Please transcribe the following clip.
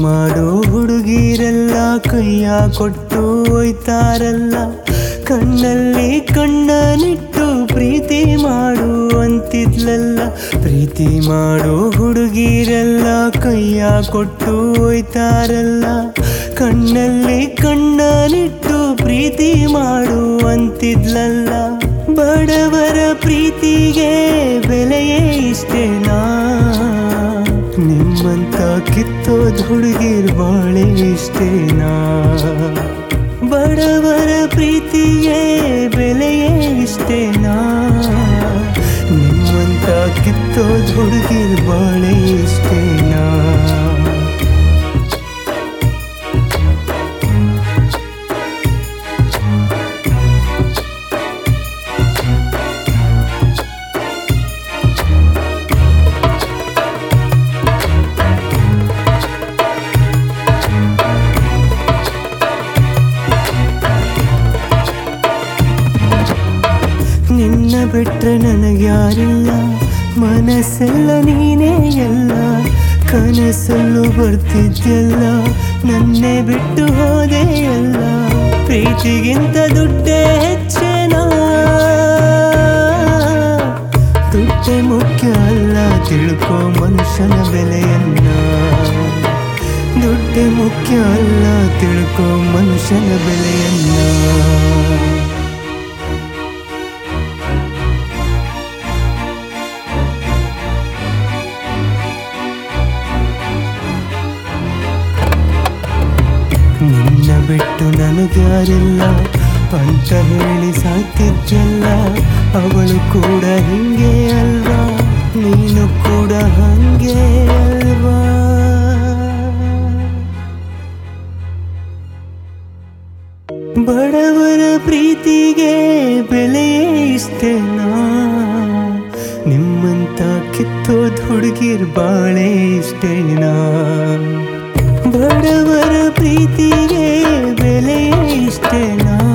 ಮಾಡೋ ಹುಡುಗಿರೆಲ್ಲ ಕೈಯ ಕೊಟ್ಟು ಹೋಯ್ತಾರಲ್ಲ ಕಣ್ಣಲ್ಲಿ ಕಣ್ಣನಿಟ್ಟು ಪ್ರೀತಿ ಮಾಡು ಅಂತಿದ್ಲಲ್ಲ ಪ್ರೀತಿ ಮಾಡೋ ಹುಡುಗಿರೆಲ್ಲ ಕೈಯ ಕೊಟ್ಟು ಹೋಯ್ತಾರಲ್ಲ ಕಣ್ಣಲ್ಲಿ ಕಣ್ಣನಿಟ್ಟು ಪ್ರೀತಿ ಮಾಡು ಅಂತಿದ್ಲಲ್ಲ ಬಡವರ ಪ್ರೀತಿಗೆ ಬೆಲೆಯೇ ಇಷ್ಟೇನಾ ನಿಮ್ಮಂತ ಕಿತ್ತೋದ್ ಹುಡುಗಿರ್ ಬಾಳೆ ಇಷ್ಟೇನಾ ಬಡವರ ಪ್ರೀತಿಗೆ ಬೆಲೆಯೇ ಇಷ್ಟೇನಾ ನಿಮ್ಮಂತ ಕಿತ್ತೋದ್ ಹುಡುಗಿರ್ ಬಾಳೆ ಇಷ್ಟೇನಾ ನಿನ್ನ ಬಿಟ್ರೆ ನನಗ್ಯಾರಿಲ್ಲ ಮನಸ್ಸೆಲ್ಲ ನೀನೇ ಎಲ್ಲ ಕನಸಲ್ಲೂ ಬರ್ತಿದ್ಯಲ್ಲ ನನ್ನೇ ಬಿಟ್ಟು ಹೋದೆ ಎಲ್ಲ ಪ್ರೀತಿಗಿಂತ ದುಡ್ಡೇ ಹೆಚ್ಚೇನಾ ದುಡ್ಡೇ ಮುಖ್ಯ ಅಲ್ಲ ತಿಳ್ಕೋ ಮನುಷ್ಯನ ಬೆಲೆಯನ್ನ ದುಡ್ಡೇ ಮುಖ್ಯ ಅಲ್ಲ ತಿಳ್ಕೋ ಮನುಷ್ಯನ ಬೆಲೆಯನ್ನ ನಿನ್ನ ಬಿಟ್ಟು ನನಗ್ಯಾರಿಲ್ಲ ಅಂತ ಹೇಳಿ ಸಾಕಿದ್ಯಲ್ಲ ಅವಳು ಕೂಡ ಹಿಂಗೆ ಅಲ್ವಾ ನೀನು ಕೂಡ ಹಂಗೆ ಅಲ್ವಾ ಬಡವರ ಪ್ರೀತಿಗೆ ಬೆಲೆಯೇ ಇಷ್ಟೇನಾ ನಿಮ್ಮಂತ ಕಿತ್ತೋದ್ ಹುಡುಗಿರ್ ಬಾಳೆ ಇಷ್ಟೇನಾ ಬಡವರ ಪ್ರೀತಿಗೆ ಬೆಲೆಯೇ ಇಷ್ಟೇನಾ